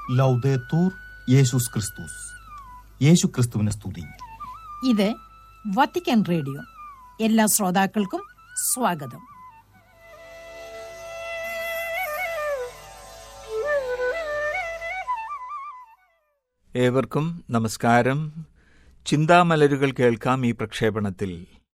ലൗദേത്തൂർ യേശുസ് ക്രിസ്തുസ് യേശു ക്രിസ്തുവിനെ സ്തുതി ഇത് വത്തിക്കാൻ റേഡിയോ എല്ലാ ശ്രോതാക്കൾക്കും സ്വാഗതം ഏവർക്കും നമസ്കാരം ചിന്താമലരുകൾ കേൾക്കാം ഈ പ്രക്ഷേപണത്തിൽ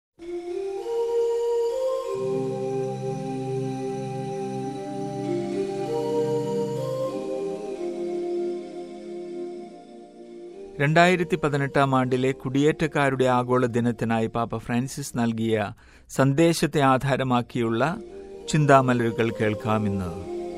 രണ്ടായിരത്തി പതിനെട്ടാം ആണ്ടിലെ കുടിയേറ്റക്കാരുടെ ആഗോള ദിനത്തിനായി പാപ്പ ഫ്രാൻസിസ് നൽകിയ സന്ദേശത്തെ ആധാരമാക്കിയുള്ള ചിന്താമലരുകൾ കേൾക്കാമിന്ന്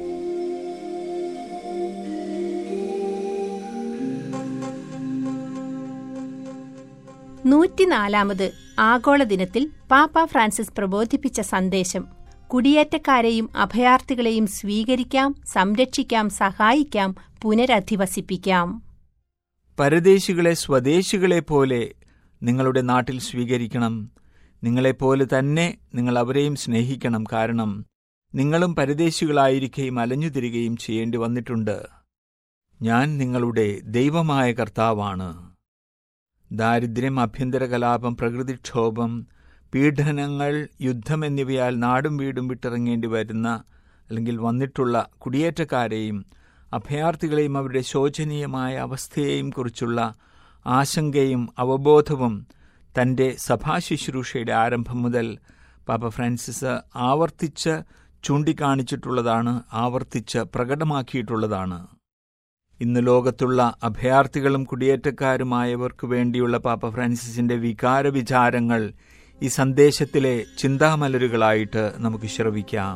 നൂറ്റിനാലാമത് ആഗോള ദിനത്തിൽ പാപ്പ ഫ്രാൻസിസ് പ്രബോധിപ്പിച്ച സന്ദേശം കുടിയേറ്റക്കാരെയും അഭയാർത്ഥികളെയും സ്വീകരിക്കാം സംരക്ഷിക്കാം സഹായിക്കാം പുനരധിവസിപ്പിക്കാം പരദേശികളെ സ്വദേശികളെ പോലെ നിങ്ങളുടെ നാട്ടിൽ സ്വീകരിക്കണം നിങ്ങളെപ്പോലെ തന്നെ നിങ്ങൾ അവരെയും സ്നേഹിക്കണം കാരണം നിങ്ങളും പരദേശികളായിരിക്കുകയും അലഞ്ഞുതിരികയും ചെയ്യേണ്ടി വന്നിട്ടുണ്ട് ഞാൻ നിങ്ങളുടെ ദൈവമായ കർത്താവാണ് ദാരിദ്ര്യം ആഭ്യന്തര കലാപം പ്രകൃതിക്ഷോഭം പീഡനങ്ങൾ യുദ്ധം എന്നിവയാൽ നാടും വീടും വിട്ടിറങ്ങേണ്ടി വരുന്ന അല്ലെങ്കിൽ വന്നിട്ടുള്ള കുടിയേറ്റക്കാരെയും അഭയാർത്ഥികളെയും അവരുടെ ശോചനീയമായ അവസ്ഥയെയും കുറിച്ചുള്ള ആശങ്കയും അവബോധവും തന്റെ സഭാശുശ്രൂഷയുടെ ആരംഭം മുതൽ പാപ്പ ഫ്രാൻസിസ് ആവർത്തിച്ച് ചൂണ്ടിക്കാണിച്ചിട്ടുള്ളതാണ് ആവർത്തിച്ച് പ്രകടമാക്കിയിട്ടുള്ളതാണ് ഇന്ന് ലോകത്തുള്ള അഭയാർത്ഥികളും കുടിയേറ്റക്കാരുമായവർക്ക് വേണ്ടിയുള്ള പാപ്പ ഫ്രാൻസിസിന്റെ വികാര വിചാരങ്ങൾ ഈ സന്ദേശത്തിലെ ചിന്താമലരുകളായിട്ട് നമുക്ക് ശ്രവിക്കാം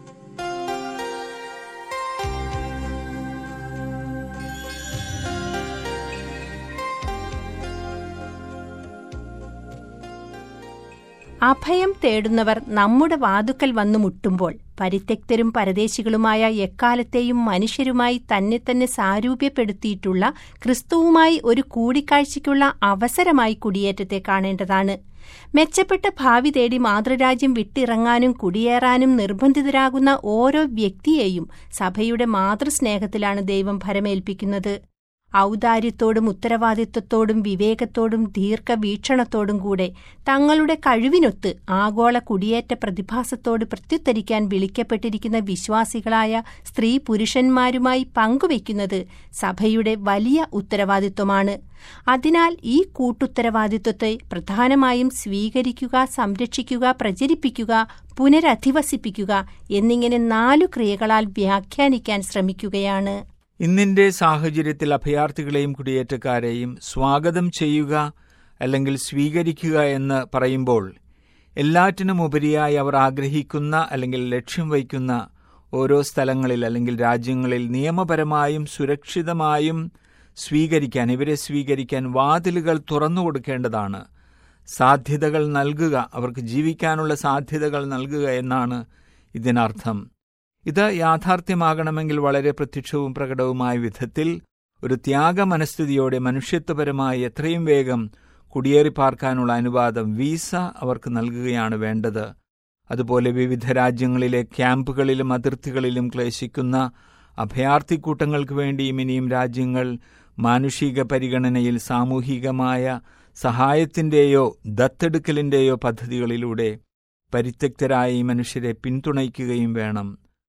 അഭയം തേടുന്നവർ നമ്മുടെ വാതുക്കൽ വന്നു മുട്ടുമ്പോൾ പരിത്യക്തരും പരദേശികളുമായ എക്കാലത്തെയും മനുഷ്യരുമായി തന്നെ തന്നെ സാരൂപ്യപ്പെടുത്തിയിട്ടുള്ള ക്രിസ്തുവുമായി ഒരു കൂടിക്കാഴ്ചയ്ക്കുള്ള അവസരമായി കുടിയേറ്റത്തെ കാണേണ്ടതാണ് മെച്ചപ്പെട്ട ഭാവി തേടി മാതൃരാജ്യം വിട്ടിറങ്ങാനും കുടിയേറാനും നിർബന്ധിതരാകുന്ന ഓരോ വ്യക്തിയെയും സഭയുടെ മാതൃസ്നേഹത്തിലാണ് ദൈവം ഭരമേൽപ്പിക്കുന്നത് ഔദാര്യത്തോടും ഉത്തരവാദിത്വത്തോടും വിവേകത്തോടും ദീർഘവീക്ഷണത്തോടും കൂടെ തങ്ങളുടെ കഴിവിനൊത്ത് ആഗോള കുടിയേറ്റ പ്രതിഭാസത്തോട് പ്രത്യുത്തരിക്കാൻ വിളിക്കപ്പെട്ടിരിക്കുന്ന വിശ്വാസികളായ സ്ത്രീ പുരുഷന്മാരുമായി പങ്കുവയ്ക്കുന്നത് സഭയുടെ വലിയ ഉത്തരവാദിത്വമാണ് അതിനാൽ ഈ കൂട്ടുത്തരവാദിത്വത്തെ പ്രധാനമായും സ്വീകരിക്കുക സംരക്ഷിക്കുക പ്രചരിപ്പിക്കുക പുനരധിവസിപ്പിക്കുക എന്നിങ്ങനെ നാലു ക്രിയകളാൽ വ്യാഖ്യാനിക്കാൻ ശ്രമിക്കുകയാണ് ഇന്നിന്റെ സാഹചര്യത്തിൽ അഭയാർത്ഥികളെയും കുടിയേറ്റക്കാരെയും സ്വാഗതം ചെയ്യുക അല്ലെങ്കിൽ സ്വീകരിക്കുക എന്ന് പറയുമ്പോൾ എല്ലാറ്റിനും ഉപരിയായി അവർ ആഗ്രഹിക്കുന്ന അല്ലെങ്കിൽ ലക്ഷ്യം വയ്ക്കുന്ന ഓരോ സ്ഥലങ്ങളിൽ അല്ലെങ്കിൽ രാജ്യങ്ങളിൽ നിയമപരമായും സുരക്ഷിതമായും സ്വീകരിക്കാൻ ഇവരെ സ്വീകരിക്കാൻ വാതിലുകൾ തുറന്നു കൊടുക്കേണ്ടതാണ് സാധ്യതകൾ നൽകുക അവർക്ക് ജീവിക്കാനുള്ള സാധ്യതകൾ നൽകുക എന്നാണ് ഇതിനർത്ഥം ഇത് യാഥാർത്ഥ്യമാകണമെങ്കിൽ വളരെ പ്രത്യക്ഷവും പ്രകടവുമായ വിധത്തിൽ ഒരു ത്യാഗ മനസ്ഥിതിയോടെ മനുഷ്യത്വപരമായി എത്രയും വേഗം കുടിയേറി പാർക്കാനുള്ള അനുവാദം വീസ അവർക്ക് നൽകുകയാണ് വേണ്ടത് അതുപോലെ വിവിധ രാജ്യങ്ങളിലെ ക്യാമ്പുകളിലും അതിർത്തികളിലും ക്ലേശിക്കുന്ന അഭയാർത്ഥിക്കൂട്ടങ്ങൾക്ക് വേണ്ടിയും ഇനിയും രാജ്യങ്ങൾ മാനുഷിക പരിഗണനയിൽ സാമൂഹികമായ സഹായത്തിന്റെയോ ദത്തെടുക്കലിന്റെയോ പദ്ധതികളിലൂടെ പരിത്യക്തരായ ഈ മനുഷ്യരെ പിന്തുണയ്ക്കുകയും വേണം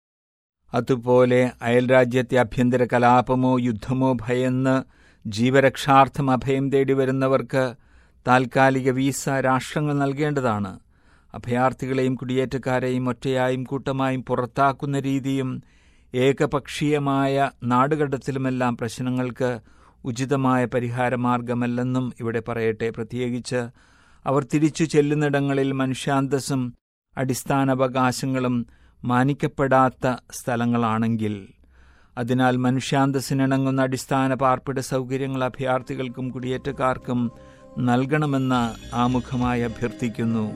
അതുപോലെ അയൽരാജ്യത്തെ ആഭ്യന്തര കലാപമോ യുദ്ധമോ ഭയന്ന് ജീവരക്ഷാർത്ഥം അഭയം തേടി വരുന്നവർക്ക് താൽക്കാലിക വീസ രാഷ്ട്രങ്ങൾ നൽകേണ്ടതാണ് അഭയാർത്ഥികളെയും കുടിയേറ്റക്കാരെയും ഒറ്റയായും കൂട്ടമായും പുറത്താക്കുന്ന രീതിയും ഏകപക്ഷീയമായ നാടുകടത്തിലുമെല്ലാം പ്രശ്നങ്ങൾക്ക് ഉചിതമായ പരിഹാരമാർഗമല്ലെന്നും ഇവിടെ പറയട്ടെ പ്രത്യേകിച്ച് അവർ തിരിച്ചു ചെല്ലുന്നിടങ്ങളിൽ മനുഷ്യാന്തസ്സും അടിസ്ഥാനാവകാശങ്ങളും മാനിക്കപ്പെടാത്ത സ്ഥലങ്ങളാണെങ്കിൽ അതിനാൽ മനുഷ്യാന്തസ്സിനിണങ്ങുന്ന അടിസ്ഥാന പാർപ്പിട സൗകര്യങ്ങൾ അഭയാർത്ഥികൾക്കും കുടിയേറ്റക്കാർക്കും നൽകണമെന്ന് ആമുഖമായി അഭ്യർത്ഥിക്കുന്നു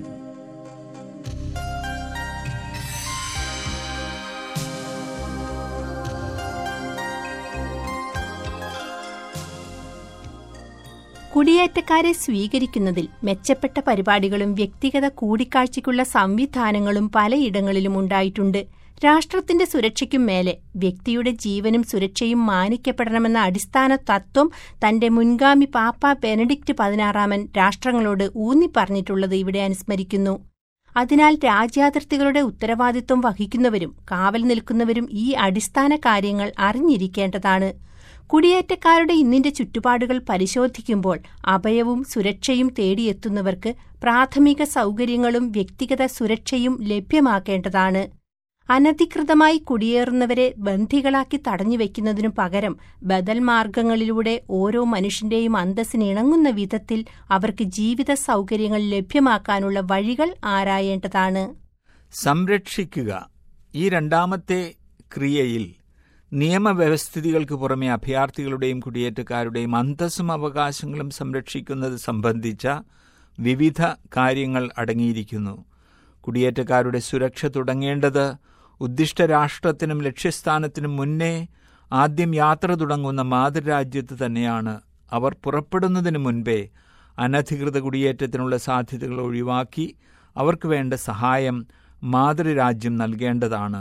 കുടിയേറ്റക്കാരെ സ്വീകരിക്കുന്നതിൽ മെച്ചപ്പെട്ട പരിപാടികളും വ്യക്തിഗത കൂടിക്കാഴ്ചയ്ക്കുള്ള സംവിധാനങ്ങളും പലയിടങ്ങളിലും ഉണ്ടായിട്ടുണ്ട് രാഷ്ട്രത്തിന്റെ സുരക്ഷയ്ക്കും മേലെ വ്യക്തിയുടെ ജീവനും സുരക്ഷയും മാനിക്കപ്പെടണമെന്ന അടിസ്ഥാന തത്വം തന്റെ മുൻഗാമി പാപ്പ ബെനഡിക്റ്റ് പതിനാറാമൻ രാഷ്ട്രങ്ങളോട് ഊന്നിപ്പറഞ്ഞിട്ടുള്ളത് ഇവിടെ അനുസ്മരിക്കുന്നു അതിനാൽ രാജ്യാതിർത്തികളുടെ ഉത്തരവാദിത്വം വഹിക്കുന്നവരും കാവൽ നിൽക്കുന്നവരും ഈ അടിസ്ഥാന കാര്യങ്ങൾ അറിഞ്ഞിരിക്കേണ്ടതാണ് കുടിയേറ്റക്കാരുടെ ഇന്നിന്റെ ചുറ്റുപാടുകൾ പരിശോധിക്കുമ്പോൾ അഭയവും സുരക്ഷയും തേടിയെത്തുന്നവർക്ക് പ്രാഥമിക സൗകര്യങ്ങളും വ്യക്തിഗത സുരക്ഷയും ലഭ്യമാക്കേണ്ടതാണ് അനധികൃതമായി കുടിയേറുന്നവരെ ബന്ധികളാക്കി തടഞ്ഞുവെക്കുന്നതിനു പകരം ബദൽ മാർഗങ്ങളിലൂടെ ഓരോ മനുഷ്യന്റെയും അന്തസ്സിന് ഇണങ്ങുന്ന വിധത്തിൽ അവർക്ക് ജീവിത സൗകര്യങ്ങൾ ലഭ്യമാക്കാനുള്ള വഴികൾ ആരായേണ്ടതാണ് സംരക്ഷിക്കുക ഈ രണ്ടാമത്തെ ക്രിയയിൽ നിയമവ്യവസ്ഥിതികൾക്ക് പുറമെ അഭയാർത്ഥികളുടെയും കുടിയേറ്റക്കാരുടെയും അന്തസ്സും അവകാശങ്ങളും സംരക്ഷിക്കുന്നത് സംബന്ധിച്ച വിവിധ കാര്യങ്ങൾ അടങ്ങിയിരിക്കുന്നു കുടിയേറ്റക്കാരുടെ സുരക്ഷ തുടങ്ങേണ്ടത് ഉദ്ദിഷ്ട രാഷ്ട്രത്തിനും ലക്ഷ്യസ്ഥാനത്തിനും മുന്നേ ആദ്യം യാത്ര തുടങ്ങുന്ന മാതൃരാജ്യത്ത് തന്നെയാണ് അവർ പുറപ്പെടുന്നതിനു മുൻപേ അനധികൃത കുടിയേറ്റത്തിനുള്ള സാധ്യതകൾ ഒഴിവാക്കി അവർക്ക് വേണ്ട സഹായം മാതൃരാജ്യം നൽകേണ്ടതാണ്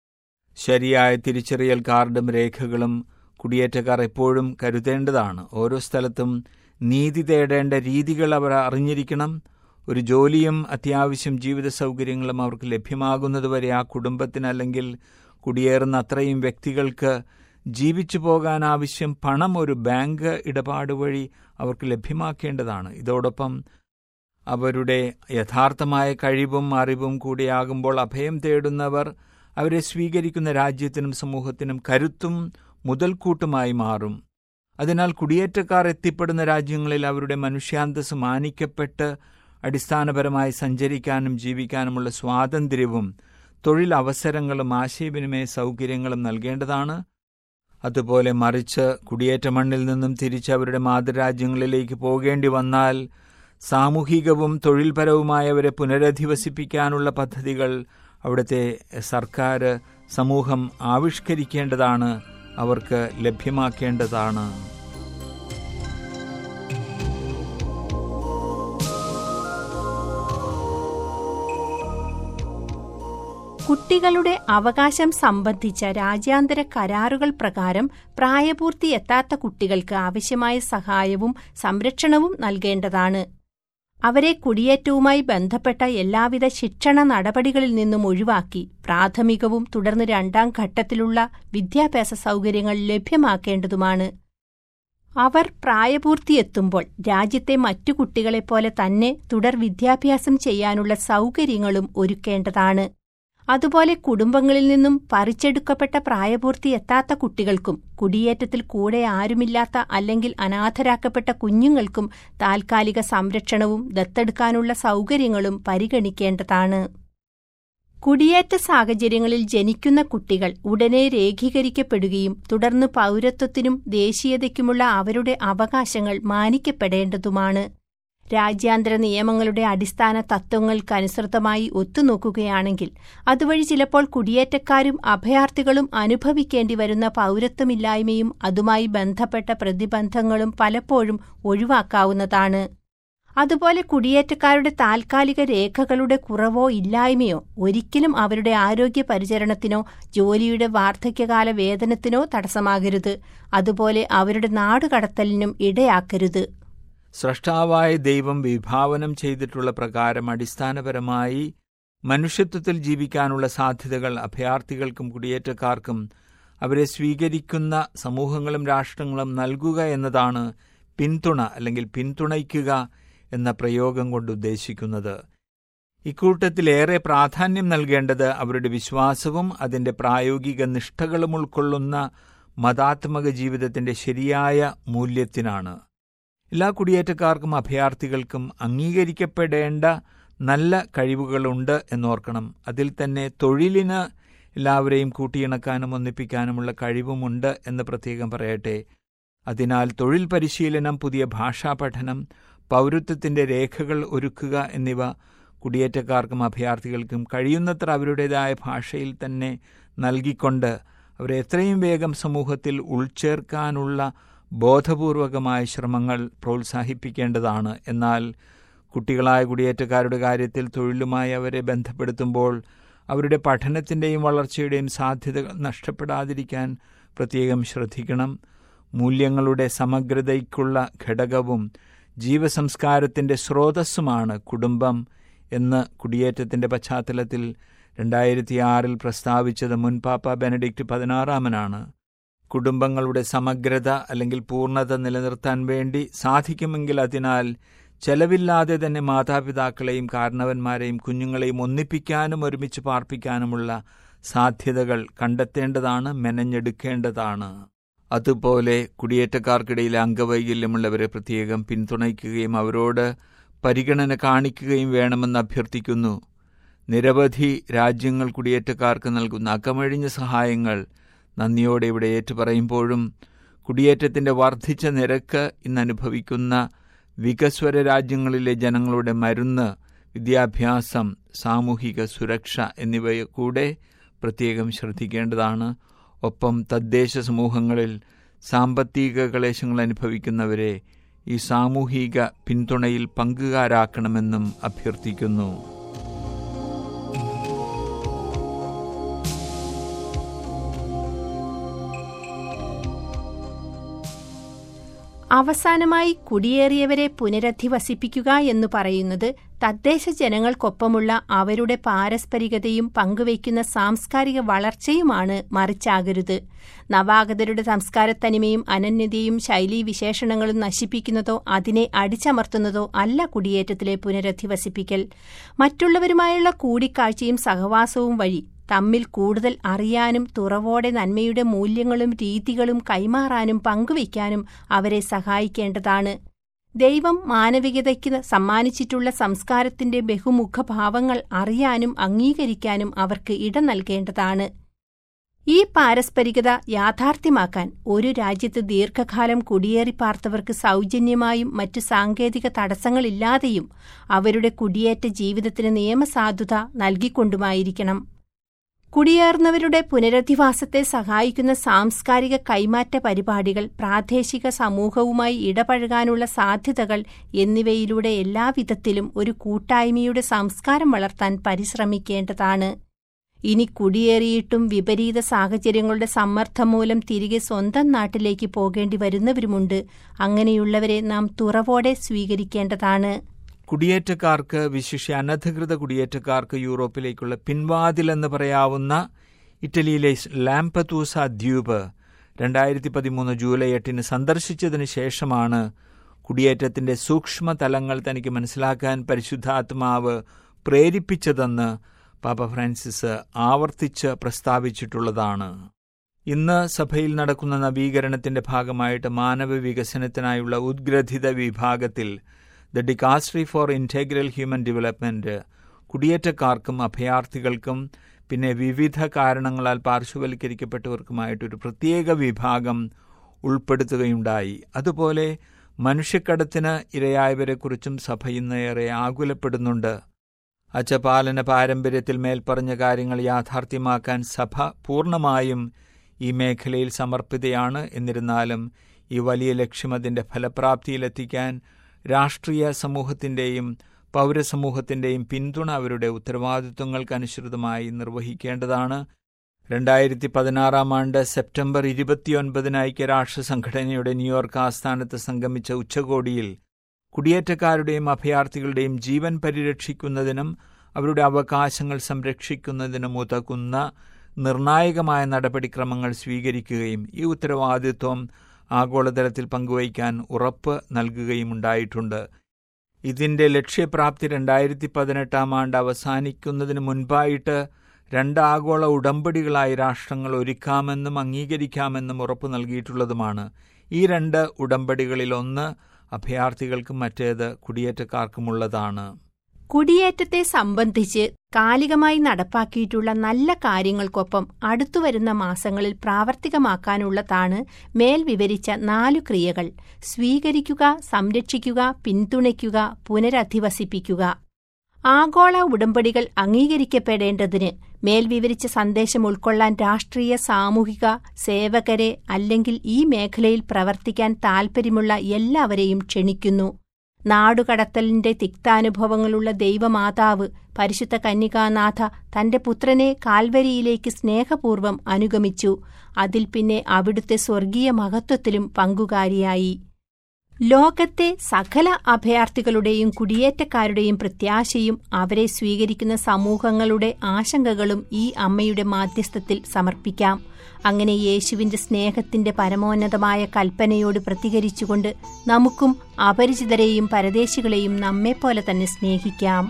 ശരിയായ തിരിച്ചറിയൽ കാർഡും രേഖകളും കുടിയേറ്റക്കാർ എപ്പോഴും കരുതേണ്ടതാണ് ഓരോ സ്ഥലത്തും നീതി തേടേണ്ട രീതികൾ അവർ അറിഞ്ഞിരിക്കണം ഒരു ജോലിയും അത്യാവശ്യം ജീവിത സൗകര്യങ്ങളും അവർക്ക് ലഭ്യമാകുന്നതുവരെ ആ കുടുംബത്തിന് അല്ലെങ്കിൽ കുടിയേറുന്ന അത്രയും വ്യക്തികൾക്ക് ജീവിച്ചു പോകാൻ ആവശ്യം പണം ഒരു ബാങ്ക് ഇടപാട് വഴി അവർക്ക് ലഭ്യമാക്കേണ്ടതാണ് ഇതോടൊപ്പം അവരുടെ യഥാർത്ഥമായ കഴിവും അറിവും കൂടിയാകുമ്പോൾ അഭയം തേടുന്നവർ അവരെ സ്വീകരിക്കുന്ന രാജ്യത്തിനും സമൂഹത്തിനും കരുത്തും മുതൽക്കൂട്ടുമായി മാറും അതിനാൽ കുടിയേറ്റക്കാർ എത്തിപ്പെടുന്ന രാജ്യങ്ങളിൽ അവരുടെ മനുഷ്യാന്തസ് മാനിക്കപ്പെട്ട് അടിസ്ഥാനപരമായി സഞ്ചരിക്കാനും ജീവിക്കാനുമുള്ള സ്വാതന്ത്ര്യവും തൊഴിലവസരങ്ങളും ആശയവിനിമയ സൗകര്യങ്ങളും നൽകേണ്ടതാണ് അതുപോലെ മറിച്ച് കുടിയേറ്റ മണ്ണിൽ നിന്നും തിരിച്ച് അവരുടെ മാതൃരാജ്യങ്ങളിലേക്ക് പോകേണ്ടി വന്നാൽ സാമൂഹികവും തൊഴിൽപരവുമായവരെ പുനരധിവസിപ്പിക്കാനുള്ള പദ്ധതികൾ അവിടുത്തെ സർക്കാർ സമൂഹം ആവിഷ്കരിക്കേണ്ടതാണ് അവർക്ക് ലഭ്യമാക്കേണ്ടതാണ് കുട്ടികളുടെ അവകാശം സംബന്ധിച്ച രാജ്യാന്തര കരാറുകൾ പ്രകാരം പ്രായപൂർത്തി എത്താത്ത കുട്ടികൾക്ക് ആവശ്യമായ സഹായവും സംരക്ഷണവും നൽകേണ്ടതാണ് അവരെ കുടിയേറ്റവുമായി ബന്ധപ്പെട്ട എല്ലാവിധ ശിക്ഷണ നടപടികളിൽ നിന്നും ഒഴിവാക്കി പ്രാഥമികവും തുടർന്ന് രണ്ടാം ഘട്ടത്തിലുള്ള വിദ്യാഭ്യാസ സൗകര്യങ്ങൾ ലഭ്യമാക്കേണ്ടതുമാണ് അവർ പ്രായപൂർത്തിയെത്തുമ്പോൾ രാജ്യത്തെ മറ്റു കുട്ടികളെപ്പോലെ തന്നെ തുടർ വിദ്യാഭ്യാസം ചെയ്യാനുള്ള സൗകര്യങ്ങളും ഒരുക്കേണ്ടതാണ് അതുപോലെ കുടുംബങ്ങളിൽ നിന്നും പറിച്ചെടുക്കപ്പെട്ട പ്രായപൂർത്തി എത്താത്ത കുട്ടികൾക്കും കുടിയേറ്റത്തിൽ കൂടെ ആരുമില്ലാത്ത അല്ലെങ്കിൽ അനാഥരാക്കപ്പെട്ട കുഞ്ഞുങ്ങൾക്കും താൽക്കാലിക സംരക്ഷണവും ദത്തെടുക്കാനുള്ള സൗകര്യങ്ങളും പരിഗണിക്കേണ്ടതാണ് കുടിയേറ്റ സാഹചര്യങ്ങളിൽ ജനിക്കുന്ന കുട്ടികൾ ഉടനെ രേഖീകരിക്കപ്പെടുകയും തുടർന്ന് പൗരത്വത്തിനും ദേശീയതയ്ക്കുമുള്ള അവരുടെ അവകാശങ്ങൾ മാനിക്കപ്പെടേണ്ടതുമാണ് രാജ്യാന്തര നിയമങ്ങളുടെ അടിസ്ഥാന തത്വങ്ങൾക്കനുസൃതമായി ഒത്തുനോക്കുകയാണെങ്കിൽ അതുവഴി ചിലപ്പോൾ കുടിയേറ്റക്കാരും അഭയാർത്ഥികളും അനുഭവിക്കേണ്ടി വരുന്ന പൗരത്വമില്ലായ്മയും അതുമായി ബന്ധപ്പെട്ട പ്രതിബന്ധങ്ങളും പലപ്പോഴും ഒഴിവാക്കാവുന്നതാണ് അതുപോലെ കുടിയേറ്റക്കാരുടെ താൽക്കാലിക രേഖകളുടെ കുറവോ ഇല്ലായ്മയോ ഒരിക്കലും അവരുടെ ആരോഗ്യ പരിചരണത്തിനോ ജോലിയുടെ വാർദ്ധക്യകാല വേതനത്തിനോ തടസ്സമാകരുത് അതുപോലെ അവരുടെ നാടുകടത്തലിനും ഇടയാക്കരുത് സ്രഷ്ടാവായ ദൈവം വിഭാവനം ചെയ്തിട്ടുള്ള പ്രകാരം അടിസ്ഥാനപരമായി മനുഷ്യത്വത്തിൽ ജീവിക്കാനുള്ള സാധ്യതകൾ അഭയാർത്ഥികൾക്കും കുടിയേറ്റക്കാർക്കും അവരെ സ്വീകരിക്കുന്ന സമൂഹങ്ങളും രാഷ്ട്രങ്ങളും നൽകുക എന്നതാണ് പിന്തുണ അല്ലെങ്കിൽ പിന്തുണയ്ക്കുക എന്ന പ്രയോഗം കൊണ്ട് ഉദ്ദേശിക്കുന്നത് ഇക്കൂട്ടത്തിൽ ഏറെ പ്രാധാന്യം നൽകേണ്ടത് അവരുടെ വിശ്വാസവും അതിന്റെ പ്രായോഗിക നിഷ്ഠകളും ഉൾക്കൊള്ളുന്ന മതാത്മക ജീവിതത്തിന്റെ ശരിയായ മൂല്യത്തിനാണ് എല്ലാ കുടിയേറ്റക്കാർക്കും അഭയാർത്ഥികൾക്കും അംഗീകരിക്കപ്പെടേണ്ട നല്ല കഴിവുകളുണ്ട് എന്നോർക്കണം അതിൽ തന്നെ തൊഴിലിന് എല്ലാവരെയും കൂട്ടിയിണക്കാനും ഒന്നിപ്പിക്കാനുമുള്ള കഴിവുമുണ്ട് എന്ന് പ്രത്യേകം പറയട്ടെ അതിനാൽ തൊഴിൽ പരിശീലനം പുതിയ ഭാഷാ പഠനം പൗരത്വത്തിന്റെ രേഖകൾ ഒരുക്കുക എന്നിവ കുടിയേറ്റക്കാർക്കും അഭയാർത്ഥികൾക്കും കഴിയുന്നത്ര അവരുടേതായ ഭാഷയിൽ തന്നെ നൽകിക്കൊണ്ട് അവരെ എത്രയും വേഗം സമൂഹത്തിൽ ഉൾച്ചേർക്കാനുള്ള ബോധപൂർവകമായ ശ്രമങ്ങൾ പ്രോത്സാഹിപ്പിക്കേണ്ടതാണ് എന്നാൽ കുട്ടികളായ കുടിയേറ്റക്കാരുടെ കാര്യത്തിൽ തൊഴിലുമായി അവരെ ബന്ധപ്പെടുത്തുമ്പോൾ അവരുടെ പഠനത്തിൻ്റെയും വളർച്ചയുടെയും സാധ്യതകൾ നഷ്ടപ്പെടാതിരിക്കാൻ പ്രത്യേകം ശ്രദ്ധിക്കണം മൂല്യങ്ങളുടെ സമഗ്രതയ്ക്കുള്ള ഘടകവും ജീവസംസ്കാരത്തിൻ്റെ സ്രോതസ്സുമാണ് കുടുംബം എന്ന് കുടിയേറ്റത്തിൻ്റെ പശ്ചാത്തലത്തിൽ രണ്ടായിരത്തി ആറിൽ പ്രസ്താവിച്ചത് മുൻ പാപ്പ ബെനഡിക്റ്റ് പതിനാറാമനാണ് കുടുംബങ്ങളുടെ സമഗ്രത അല്ലെങ്കിൽ പൂർണ്ണത നിലനിർത്താൻ വേണ്ടി സാധിക്കുമെങ്കിൽ അതിനാൽ ചെലവില്ലാതെ തന്നെ മാതാപിതാക്കളെയും കാരണവന്മാരെയും കുഞ്ഞുങ്ങളെയും ഒന്നിപ്പിക്കാനും ഒരുമിച്ച് പാർപ്പിക്കാനുമുള്ള സാധ്യതകൾ കണ്ടെത്തേണ്ടതാണ് മെനഞ്ഞെടുക്കേണ്ടതാണ് അതുപോലെ കുടിയേറ്റക്കാർക്കിടയിൽ അംഗവൈകല്യമുള്ളവരെ പ്രത്യേകം പിന്തുണയ്ക്കുകയും അവരോട് പരിഗണന കാണിക്കുകയും വേണമെന്ന് അഭ്യർത്ഥിക്കുന്നു നിരവധി രാജ്യങ്ങൾ കുടിയേറ്റക്കാർക്ക് നൽകുന്ന അകമഴിഞ്ഞ സഹായങ്ങൾ നന്ദിയോടെ ഇവിടെ ഏറ്റുപറയുമ്പോഴും കുടിയേറ്റത്തിന്റെ വർദ്ധിച്ച നിരക്ക് ഇന്ന് അനുഭവിക്കുന്ന വികസ്വര രാജ്യങ്ങളിലെ ജനങ്ങളുടെ മരുന്ന് വിദ്യാഭ്യാസം സാമൂഹിക സുരക്ഷ എന്നിവയെ കൂടെ പ്രത്യേകം ശ്രദ്ധിക്കേണ്ടതാണ് ഒപ്പം തദ്ദേശ സമൂഹങ്ങളിൽ സാമ്പത്തിക ക്ലേശങ്ങൾ അനുഭവിക്കുന്നവരെ ഈ സാമൂഹിക പിന്തുണയിൽ പങ്കുകാരാക്കണമെന്നും അഭ്യർത്ഥിക്കുന്നു അവസാനമായി കുടിയേറിയവരെ പുനരധിവസിപ്പിക്കുക എന്ന് പറയുന്നത് തദ്ദേശ ജനങ്ങൾക്കൊപ്പമുള്ള അവരുടെ പാരസ്പരികതയും പങ്കുവയ്ക്കുന്ന സാംസ്കാരിക വളർച്ചയുമാണ് മറിച്ചാകരുത് നവാഗതരുടെ സംസ്കാരത്തനിമയും അനന്യതയും ശൈലീ വിശേഷണങ്ങളും നശിപ്പിക്കുന്നതോ അതിനെ അടിച്ചമർത്തുന്നതോ അല്ല കുടിയേറ്റത്തിലെ പുനരധിവസിപ്പിക്കൽ മറ്റുള്ളവരുമായുള്ള കൂടിക്കാഴ്ചയും സഹവാസവും വഴി തമ്മിൽ കൂടുതൽ അറിയാനും തുറവോടെ നന്മയുടെ മൂല്യങ്ങളും രീതികളും കൈമാറാനും പങ്കുവയ്ക്കാനും അവരെ സഹായിക്കേണ്ടതാണ് ദൈവം മാനവികതയ്ക്ക് സമ്മാനിച്ചിട്ടുള്ള സംസ്കാരത്തിന്റെ ബഹുമുഖഭാവങ്ങൾ അറിയാനും അംഗീകരിക്കാനും അവർക്ക് ഇടം നൽകേണ്ടതാണ് ഈ പാരസ്പരികത യാഥാർത്ഥ്യമാക്കാൻ ഒരു രാജ്യത്ത് ദീർഘകാലം കുടിയേറി പാർത്തവർക്ക് സൗജന്യമായും മറ്റു സാങ്കേതിക തടസ്സങ്ങളില്ലാതെയും അവരുടെ കുടിയേറ്റ ജീവിതത്തിന് നിയമസാധുത നൽകിക്കൊണ്ടുമായിരിക്കണം കുടിയേറുന്നവരുടെ പുനരധിവാസത്തെ സഹായിക്കുന്ന സാംസ്കാരിക കൈമാറ്റ പരിപാടികൾ പ്രാദേശിക സമൂഹവുമായി ഇടപഴകാനുള്ള സാധ്യതകൾ എന്നിവയിലൂടെ എല്ലാവിധത്തിലും ഒരു കൂട്ടായ്മയുടെ സംസ്കാരം വളർത്താൻ പരിശ്രമിക്കേണ്ടതാണ് ഇനി കുടിയേറിയിട്ടും വിപരീത സാഹചര്യങ്ങളുടെ സമ്മർദ്ദം മൂലം തിരികെ സ്വന്തം നാട്ടിലേക്ക് പോകേണ്ടി വരുന്നവരുമുണ്ട് അങ്ങനെയുള്ളവരെ നാം തുറവോടെ സ്വീകരിക്കേണ്ടതാണ് കുടിയേറ്റക്കാർക്ക് വിശിഷ്യ അനധികൃത കുടിയേറ്റക്കാർക്ക് യൂറോപ്പിലേക്കുള്ള പിൻവാതിലെന്ന് പറയാവുന്ന ഇറ്റലിയിലെ ലാംപതൂസ ദ്വീപ് രണ്ടായിരത്തി പതിമൂന്ന് ജൂലൈ എട്ടിന് സന്ദർശിച്ചതിന് ശേഷമാണ് കുടിയേറ്റത്തിന്റെ സൂക്ഷ്മ തലങ്ങൾ തനിക്ക് മനസ്സിലാക്കാൻ പരിശുദ്ധാത്മാവ് പ്രേരിപ്പിച്ചതെന്ന് പാപ്പ ഫ്രാൻസിസ് ആവർത്തിച്ച് പ്രസ്താവിച്ചിട്ടുള്ളതാണ് ഇന്ന് സഭയിൽ നടക്കുന്ന നവീകരണത്തിന്റെ ഭാഗമായിട്ട് മാനവ വികസനത്തിനായുള്ള ഉദ്ഗ്രഥിത വിഭാഗത്തിൽ the Dicastery for Integral Human Development കുടിയേറ്റക്കാർക്കും അഭയാർത്ഥികൾക്കും പിന്നെ വിവിധ കാരണങ്ങളാൽ പാർശ്വവൽക്കരിക്കപ്പെട്ടവർക്കുമായിട്ടൊരു പ്രത്യേക വിഭാഗം ഉൾപ്പെടുത്തുകയുണ്ടായി അതുപോലെ മനുഷ്യക്കടത്തിന് ഇരയായവരെക്കുറിച്ചും സഭ ഇന്ന് ഏറെ ആകുലപ്പെടുന്നുണ്ട് അച്ചപാലന പാരമ്പര്യത്തിൽ മേൽപ്പറഞ്ഞ കാര്യങ്ങൾ യാഥാർത്ഥ്യമാക്കാൻ സഭ പൂർണ്ണമായും ഈ മേഖലയിൽ സമർപ്പിതയാണ് എന്നിരുന്നാലും ഈ വലിയ ലക്ഷ്യം അതിന്റെ ഫലപ്രാപ്തിയിലെത്തിക്കാൻ രാഷ്ട്രീയ സമൂഹത്തിന്റെയും പൗരസമൂഹത്തിന്റെയും പിന്തുണ അവരുടെ ഉത്തരവാദിത്വങ്ങൾക്കനുസൃതമായി നിർവഹിക്കേണ്ടതാണ് രണ്ടായിരത്തി പതിനാറാം ആണ്ട് സെപ്റ്റംബർ ഇരുപത്തിയൊൻപതിന് ഐക്യരാഷ്ട്ര സംഘടനയുടെ ന്യൂയോർക്ക് ആസ്ഥാനത്ത് സംഗമിച്ച ഉച്ചകോടിയിൽ കുടിയേറ്റക്കാരുടെയും അഭയാർത്ഥികളുടെയും ജീവൻ പരിരക്ഷിക്കുന്നതിനും അവരുടെ അവകാശങ്ങൾ സംരക്ഷിക്കുന്നതിനും ഉതകുന്ന നിർണായകമായ നടപടിക്രമങ്ങൾ സ്വീകരിക്കുകയും ഈ ഉത്തരവാദിത്വം ആഗോളതലത്തിൽ പങ്കുവയ്ക്കാൻ ഉറപ്പ് നൽകുകയുമുണ്ടായിട്ടുണ്ട് ഇതിന്റെ ലക്ഷ്യപ്രാപ്തി രണ്ടായിരത്തി പതിനെട്ടാം ആണ്ട് അവസാനിക്കുന്നതിന് മുൻപായിട്ട് രണ്ട് ആഗോള ഉടമ്പടികളായി രാഷ്ട്രങ്ങൾ ഒരുക്കാമെന്നും അംഗീകരിക്കാമെന്നും ഉറപ്പു നൽകിയിട്ടുള്ളതുമാണ് ഈ രണ്ട് ഉടമ്പടികളിൽ ഒന്ന് അഭയാർത്ഥികൾക്കും മറ്റേത് കുടിയേറ്റക്കാർക്കുമുള്ളതാണ് കുടിയേറ്റത്തെ സംബന്ധിച്ച് കാലികമായി നടപ്പാക്കിയിട്ടുള്ള നല്ല കാര്യങ്ങൾക്കൊപ്പം അടുത്തുവരുന്ന മാസങ്ങളിൽ പ്രാവർത്തികമാക്കാനുള്ളതാണ് മേൽ വിവരിച്ച നാലു ക്രിയകൾ സ്വീകരിക്കുക സംരക്ഷിക്കുക പിന്തുണയ്ക്കുക പുനരധിവസിപ്പിക്കുക ആഗോള ഉടമ്പടികൾ അംഗീകരിക്കപ്പെടേണ്ടതിന് മേൽ വിവരിച്ച സന്ദേശം ഉൾക്കൊള്ളാൻ രാഷ്ട്രീയ സാമൂഹിക സേവകരെ അല്ലെങ്കിൽ ഈ മേഖലയിൽ പ്രവർത്തിക്കാൻ താൽപ്പര്യമുള്ള എല്ലാവരെയും ക്ഷണിക്കുന്നു നാടുകടത്തലിന്റെ തിക്താനുഭവങ്ങളുള്ള ദൈവമാതാവ് പരിശുദ്ധ കന്യകാനാഥ തന്റെ പുത്രനെ കാൽവരിയിലേക്ക് സ്നേഹപൂർവ്വം അനുഗമിച്ചു അതിൽ പിന്നെ അവിടുത്തെ സ്വർഗീയ മഹത്വത്തിലും പങ്കുകാരിയായി ലോകത്തെ സകല അഭയാർത്ഥികളുടെയും കുടിയേറ്റക്കാരുടെയും പ്രത്യാശയും അവരെ സ്വീകരിക്കുന്ന സമൂഹങ്ങളുടെ ആശങ്കകളും ഈ അമ്മയുടെ മാധ്യസ്ഥത്തിൽ സമർപ്പിക്കാം അങ്ങനെ യേശുവിന്റെ സ്നേഹത്തിന്റെ പരമോന്നതമായ കൽപ്പനയോട് പ്രതികരിച്ചുകൊണ്ട് നമുക്കും അപരിചിതരെയും പരദേശികളെയും നമ്മെപ്പോലെ തന്നെ സ്നേഹിക്കാം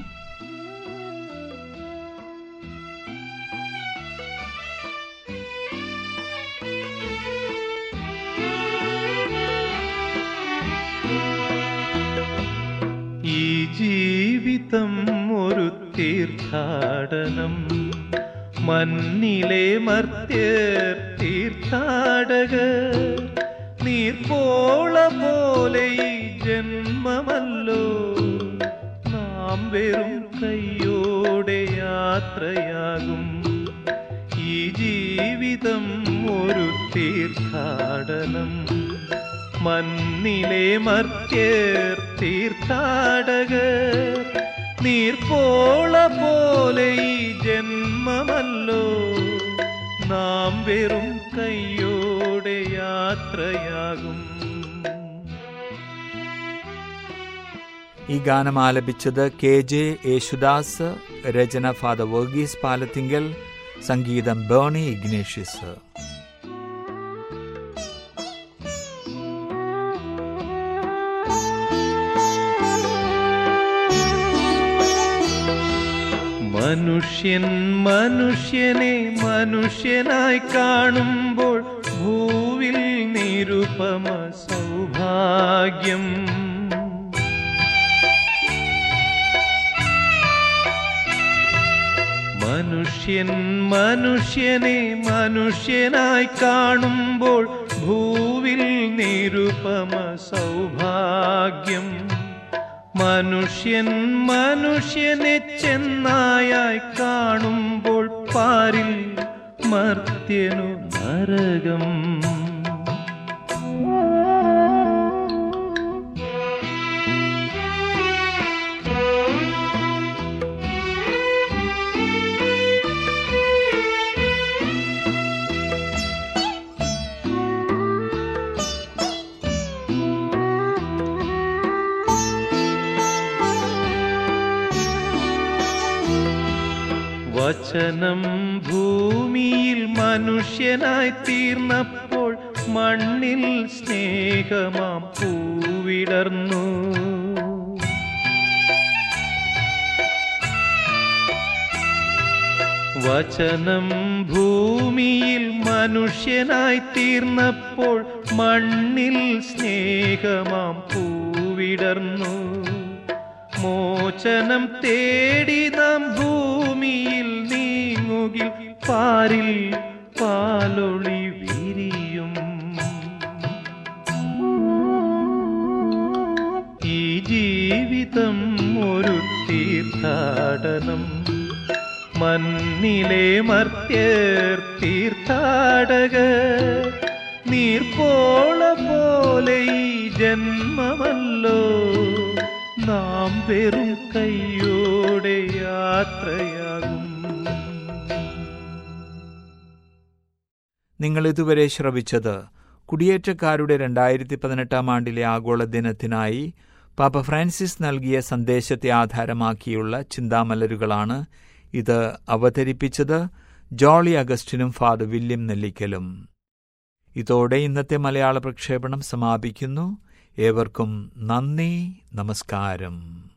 ഈ ജീവിതം ഒരു തീർത്ഥാടനം മണ്ണിലെ മർത്യർ തീർത്ഥാടകർ നീർപ്പോള പോലെ ഈ ജന്മമല്ലോ നാം വെറും കൈയോടെ യാത്രയാകും ഈ ജീവിതം ഒരു തീർത്ഥാടനം മണ്ണിലെ മർത്യർ തീർത്ഥാടകർ നീർപ്പോള പോലെ ഈ ജന്മമല്ലോ നാം വെറും കൈയോടെ യാത്രയാകും ഈ ഗാനം ആലപിച്ചത് കെ ജെ യേശുദാസ് രചന ഫാദർ വർഗീസ് പാലത്തിങ്കൽ സംഗീതം ബേണി ഇഗ്നേഷ്യസ് മനുഷ്യൻ മനുഷ്യനെ മനുഷ്യനായി കാണുമ്പോൾ ഭൂവിൽ നിരുപമ സൗഭാഗ്യം മനുഷ്യൻ മനുഷ്യനെ മനുഷ്യനായി കാണുമ്പോൾ ഭൂവിൽ നിരുപമ സൗഭാഗ്യം മനുഷ്യൻ മനുഷ്യനെ ചെന്നായായി കാണുമ്പോൾ പാരിൽ മർത്യനു നരകം വചനം ഭൂമിയിൽ മനുഷ്യനായി തീർന്നപ്പോൾ മണ്ണിൽ സ്നേഹമാം പൂവിടർന്നു വചനം ഭൂമിയിൽ മനുഷ്യനായി തീർന്നപ്പോൾ മണ്ണിൽ സ്നേഹമാം പൂവിടർന്നു മോചനം തേടി നാം ഭൂമിയിൽ നീങ്ങുകിൽ പാരിൽ പാലൊളി വിരിയും ഈ ജീവിതം ഒരു തീർത്ഥാടനം മണ്ണിലെ മർത്യർ തീർത്ഥാടകർ നീർപ്പോള പോലെ ഈ ജന്മമല്ലോ നാം വെറും കൈയോടെ യാത്രയാകും നിങ്ങൾ ഇതുവരെ ശ്രവിച്ചത് കുടിയേറ്റക്കാരുടെ രണ്ടായിരത്തി പതിനെട്ടാം ആണ്ടിലെ ആഗോള ദിനത്തിനായി പാപ്പ ഫ്രാൻസിസ് നൽകിയ സന്ദേശത്തെ ആധാരമാക്കിയുള്ള ചിന്താമലരുകളാണ് ഇത് അവതരിപ്പിച്ചത് ജോളി അഗസ്റ്റിനും ഫാദർ വില്യം നെല്ലിക്കലും ഇതോടെ ഇന്നത്തെ മലയാള പ്രക്ഷേപണം സമാപിക്കുന്നു ഏവർക്കും നന്ദി നമസ്കാരം